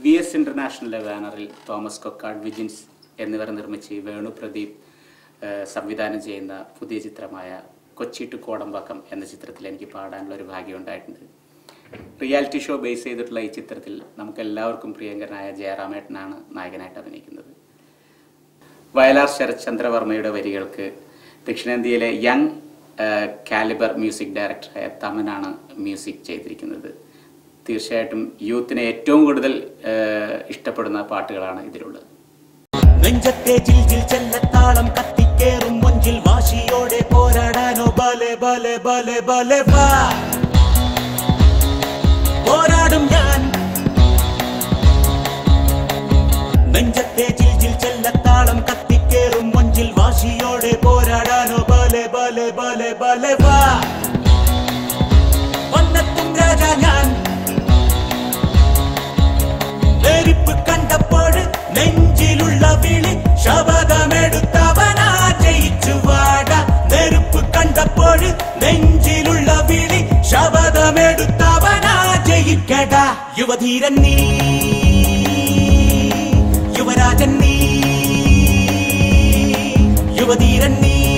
V S ഇന്റർനാഷണലിന്റെ ബാനറിൽ Thomas Kokkad വിജിൻസ് എന്നിവർ നിർമ്മിച്ച് വേണു പ്രദീപ് ഏഹ്, സംവിധാനം ചെയ്യുന്ന പുതിയ ചിത്രമായ കൊച്ചി ടു കോടമ്പാക്കം എന്ന ചിത്രത്തിൽ എനിക്ക് പാടാനുള്ള ഒരു ഭാഗ്യം ഉണ്ടായിട്ടുണ്ട് റിയാലിറ്റി ഷോ ബേസ് ചെയ്തിട്ടുള്ള ഈ ചിത്രത്തിൽ നമുക്ക് എല്ലാവർക്കും പ്രിയങ്കരനായ ജയറാമേട്ടനാണ് നായകനായിട്ട് അഭിനയിക്കുന്നത് വയലാർ ശരത്ചന്ദ്രവർമ്മയുടെ വരികൾക്ക് ദക്ഷിണേന്ത്യയിലെ യങ് കാലിബർ മ്യൂസിക് ഡയറക്ടറായ തമനാണ് മ്യൂസിക് ചെയ്തിരിക്കുന്നത് തീർച്ചയായിട്ടും യൂത്തിനെ ഏറ്റവും കൂടുതൽ ഏഹ്, ഇഷ്ടപ്പെടുന്ന പാട്ടുകളാണ് ഇതിലുള്ളത് നെഞ്ചത്തെ ജിൽ ജിൽ ചെല്ലത്താളം കത്തിക്കേറും മൊഞ്ചിൽ വാശിയോടെ പോരാടാനോ ബലെ ബലെ ബലെ ബലെ വാ പോരാടും ഞാൻ നെഞ്ചത്തെ ജിൽ ജിൽ ചെല്ലത്താളം കത്തിക്കേറും മൊഞ്ചിൽ വാശിയോടെ പോരാടാനോ ബലെ ബലെ ബലെ ബലെ വാ വന്നെത്തും രാജാ ഞാൻ നെരിപ്പ് കണ്ടപ്പോൾ നെഞ്ചിലുള്ള വിളി ശബദമെടുത്തവനാ ജയിച്ചു വാട നെരുപ്പ് കണ്ടപ്പോൾ നെഞ്ചിലുള്ള വിളി ശബദമെടുത്തവനാ ജയിക്കട യുവധീരൻ നീ യുവരാജൻ നീ യുവധീരൻ നീ